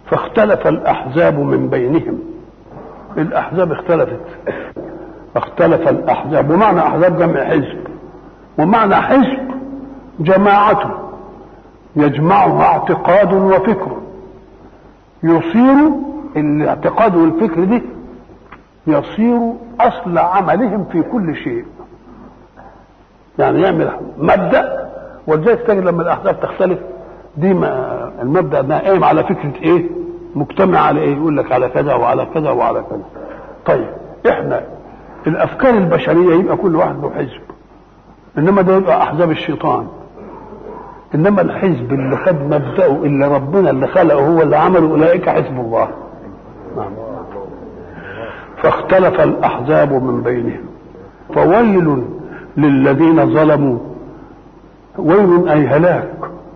فاختلف الأحزاب من بينهم الأحزاب اختلفت اختلف الأحزاب ومعنى أحزاب جمع حزب ومعنى حزب جماعة يجمعها اعتقاد وفكر يصير الاعتقاد والفكر دي يصير اصل عملهم في كل شيء يعني يعمل مبدا ولذلك تجد لما الاحزاب تختلف دي ما المبدا ده قايم على فكره ايه مجتمع على ايه يقول لك على كذا وعلى كذا وعلى كذا طيب احنا الافكار البشريه يبقى كل واحد له حزب انما ده يبقى احزاب الشيطان انما الحزب اللي خد مبداه اللي ربنا اللي خلقه هو اللي عمله اولئك حزب الله نعم. فاختلف الاحزاب من بينهم فويل للذين ظلموا ويل اي هلاك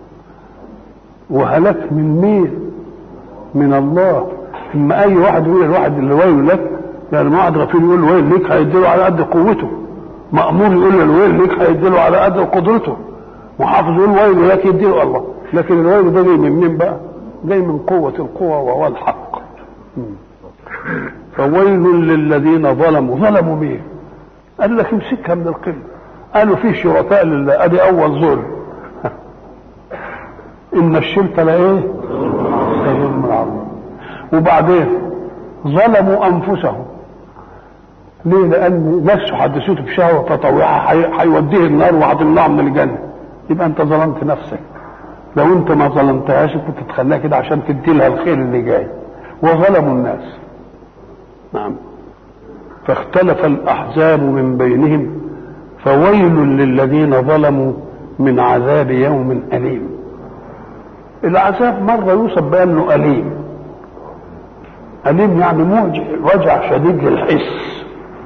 وهلاك من مين من الله اما اي واحد يقول الواحد اللي ويل لك يعني ما واحد غفير يقول ويل ليك هيديله على قد قوته مأمور يقول له الويل ليك هيديله على قد قدرته محافظ يقول ويل لك يديله الله لكن الويل ده جاي من مين بقى جاي من قوة القوة وهو الحق فويل للذين ظلموا ظلموا مين قال لك امسكها من القمة قالوا في شركاء لله ادي اول ظلم ان الشرك لا ايه ظلم عظيم وبعدين ظلموا انفسهم ليه لان نفسه حدثته بشهوه تطوعها هيوديه النار وهتمنعه من الجنه يبقى انت ظلمت نفسك لو انت ما ظلمتهاش كنت تخليها كده عشان تدي لها الخير اللي جاي وظلموا الناس نعم فاختلف الاحزاب من بينهم فويل للذين ظلموا من عذاب يوم اليم العذاب مره يوصف بانه اليم اليم يعني موجع وجع شديد للحس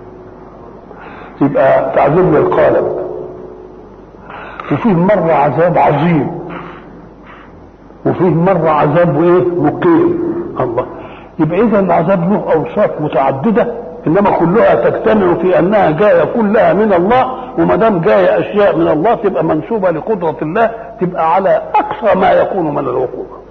يبقى تعذيب للقالب وفيه مرة عذاب عظيم وفيه مرة عذاب ايه مقيم الله يبقى اذا العذاب له اوصاف متعددة انما كلها تجتمع في انها جاية كلها من الله وما دام جاية اشياء من الله تبقى منسوبة لقدرة الله تبقى على اقصى ما يكون من الوقوع